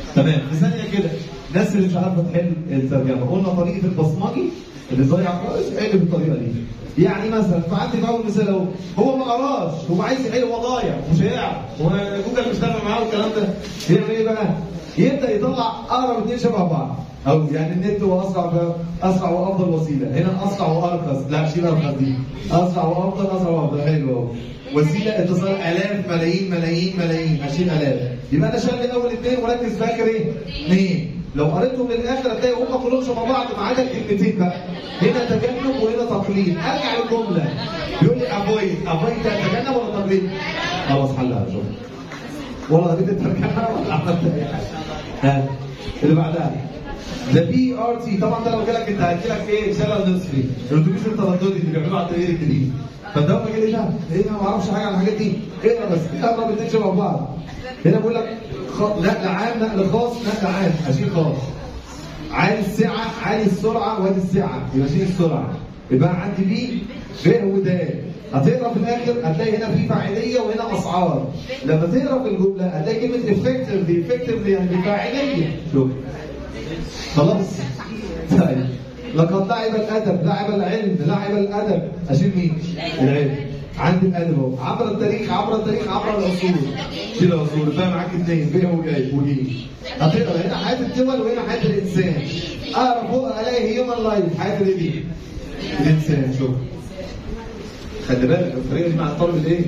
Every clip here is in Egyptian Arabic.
تمام في ثانيه كده الناس اللي مش عارفه تحل الترجمه قلنا طريقه البصمجي اللي ضايع خالص حل بالطريقه دي يعني مثلا فعندي في اول مثال اهو هو ما قراش هو عايز يحل هو ضايع مش هيعرف وجوجل مش نافع معاه والكلام ده يعمل ايه بقى؟ يبدا يطلع اقرب اثنين شبه بعض او يعني النت هو اسرع اسرع وافضل وسيله هنا اسرع وارخص لا شيل ارخص دي اسرع وافضل اسرع وافضل حلو اهو وسيله اتصال الاف ملايين ملايين ملايين 20000 يبقى انا شايل اول اثنين وركز فاكر ايه؟ اثنين لو قريتهم للاخر هتلاقي هم كلهم شبه بعض ما عدا الكلمتين بقى هنا تجنب وهنا تقليد ارجع للجمله بيقول لي افويد افويد ده تجنب ولا تقليد؟ خلاص حلها شوف ولا قريت الترجمه ولا عملت اي حاجه ها اللي بعدها ذا بي ار تي طبعا ده لو جالك انت هيجيلك ايه شلل نصفي الاتوبيس الترددي اللي بيعملوه على التغيير الجديد فانت اول ما جه ايه ده؟ ايه ده ما اعرفش حاجه عن الحاجات دي اقرا بس اقرا الاثنين شبه بعض هنا بيقول لك خ... نقل عام نقل خاص نقل عام اشيل خاص عالي السعه عالي السرعه وادي السعه يبقى اشيل السرعه يبقى عندي بي ب ودال هتقرا في الاخر هتلاقي هنا في فاعليه وهنا اسعار لما تقرا في الجمله هتلاقي كلمه افكتفلي افكتفلي يعني فاعليه شوف خلاص طيب لقد لعب الادب لعب العلم لعب الادب اشيل مين؟ العلم عندي الادب اهو عبر التاريخ عبر التاريخ عبر العصور شيل العصور بقى معاك اثنين ب وجاي وجي هتقرا هنا حياه الدول وهنا حياه الانسان اقرا فوق الاقي هيومن لايف حياه الايه؟ الانسان شوف خلي بالك الطريقه دي مع الطالب الايه؟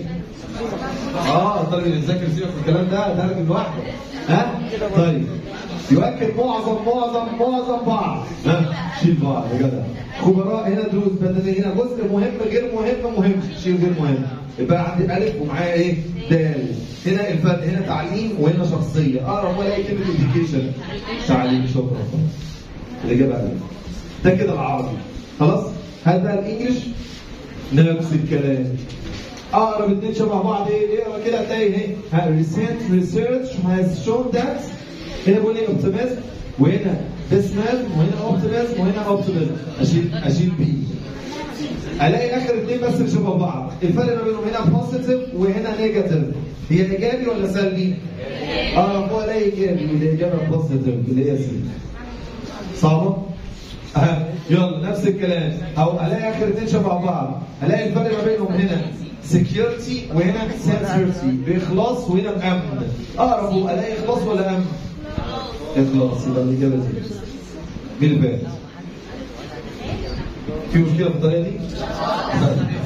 اه الطالب اللي بيذاكر سيبك من الكلام ده ده راجل لوحده ها؟ طيب يؤكد معظم معظم معظم بعض ها شيل بعض يا جدع خبراء هنا دروس بدنيه هنا جزء مهم غير مهم مهم شيل غير مهم يبقى عندي الف ومعايا ايه؟ دال هنا الفرق هنا تعليم وهنا شخصيه اقرب ولا اي كلمه اديوكيشن تعليم شكرا الاجابه الف ده كده العربي خلاص هل بقى الانجليش نفس الكلام اقرب اثنين شبه بعض ايه اقرا كده هتلاقي ايه recent research has shown that هنا بيقول لي اوبتيميزم وهنا بسمال وهنا اوبتيميزم وهنا اوبتيميزم اشيل اشيل بي الاقي اخر اثنين بس اللي شبه بعض الفرق ما بينهم هنا بوزيتيف وهنا نيجاتيف هي ايجابي ولا سلبي؟ اه هو الاقي ايجابي والاجابه بوزيتيف اللي هي سي صعبه؟ أه. يلا نفس الكلام او الاقي اخر اثنين شبه بعض الاقي الفرق ما بينهم هنا سكيورتي وهنا سنسورتي باخلاص وهنا بامن اقرب الاقي اخلاص ولا امن؟ اخلاص يبقى الاجابه دي مين اللي فات؟ في مشكله في الطريقه دي؟